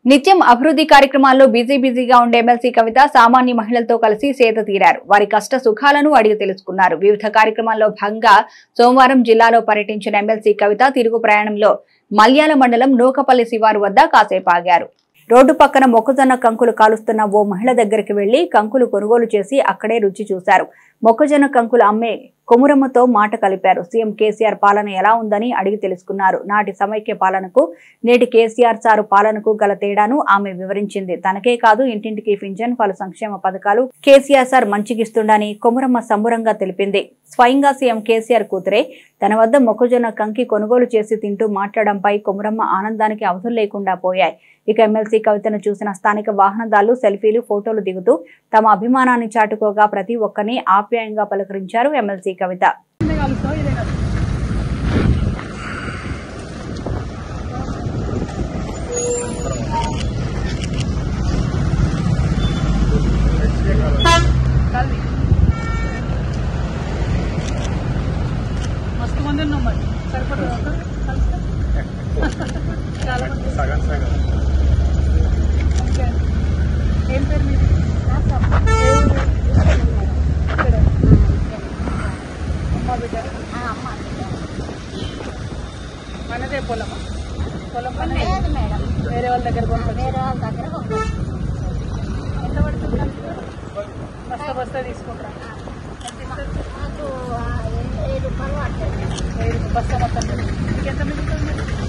నిత్యం అభివృద్ధి కార్యక్రమాల్లో బిజీ బిజీగా ఉండే ఎమ్మెల్సీ కవిత సామాన్య మహిళలతో కలిసి సేద తీరారు వారి కష్ట సుఖాలను అడిగి తెలుసుకున్నారు వివిధ కార్యక్రమాల్లో భాగంగా సోమవారం జిల్లాలో పర్యటించిన ఎమ్మెల్సీ కవిత తిరుగు ప్రయాణంలో మల్యాల మండలం నూకపల్లి శివారు వద్ద కాసేపు ఆగారు రోడ్డు పక్కన మొక్కజొన్న కంకులు కాలుస్తున్న ఓ మహిళ దగ్గరికి వెళ్లి కంకులు కొనుగోలు చేసి అక్కడే రుచి చూశారు మొక్కజొన్న కంకులు అమ్మే కొమురమ్మతో మాట కలిపారు సీఎం కేసీఆర్ పాలన ఎలా ఉందని అడిగి తెలుసుకున్నారు నాటి సమైక్య పాలనకు నేటి కేసీఆర్ సారు పాలనకు గల తేడాను ఆమె వివరించింది తనకే కాదు ఇంటింటికి పింఛన్ పలు సంక్షేమ పథకాలు కేసీఆర్ సార్ మంచిగిస్తుండని కొమురమ్మ సంబురంగా తెలిపింది స్వయంగా సీఎం కేసీఆర్ కూతురే తన వద్ద మొక్కజొన్న కంకి కొనుగోలు చేసి తింటూ మాట్లాడంపై కొమురమ్మ ఆనందానికి అవధులు లేకుండా పోయాయి ఇక ఎమ్మెల్సీ కవితను చూసిన స్థానిక వాహనదారులు సెల్ఫీలు ఫోటోలు దిగుతూ తమ అభిమానాన్ని చాటుకోగా ప్రతి ఒక్కరిని ఆప్యాయంగా పలకరించారు ఎమ్మెల్సీ కవిత కలిది మస్తు మంది ఉన్నాం మరి సరిపడుతుంది అంతా? కలిస్తే? చాలా మంది సగం సగం ఓకే. ఏం పేరు మీది ఏ ఊరు? ఇక్కడే. అమ్మ బిడ్డ మనదే పొలమా పొలం మనదే లేదు మేడం వేరే వాళ్ళ దగ్గర కొనుక్కొచ్చి వేరే వాళ్ళ దగ్గర కొనుక్కోవచ్చు. ఎంత పడుతుంది బస్తా బస్తా తీసుకుంటారా ఎంత ఇస్తారు నాకు ఆ, ఏ- ఏడు రూపాయలు పడుతుంది వెయ్యి రూపాయలు బస్తా మొత్తం మీకు ఎంత మిగులుతుంది మరి?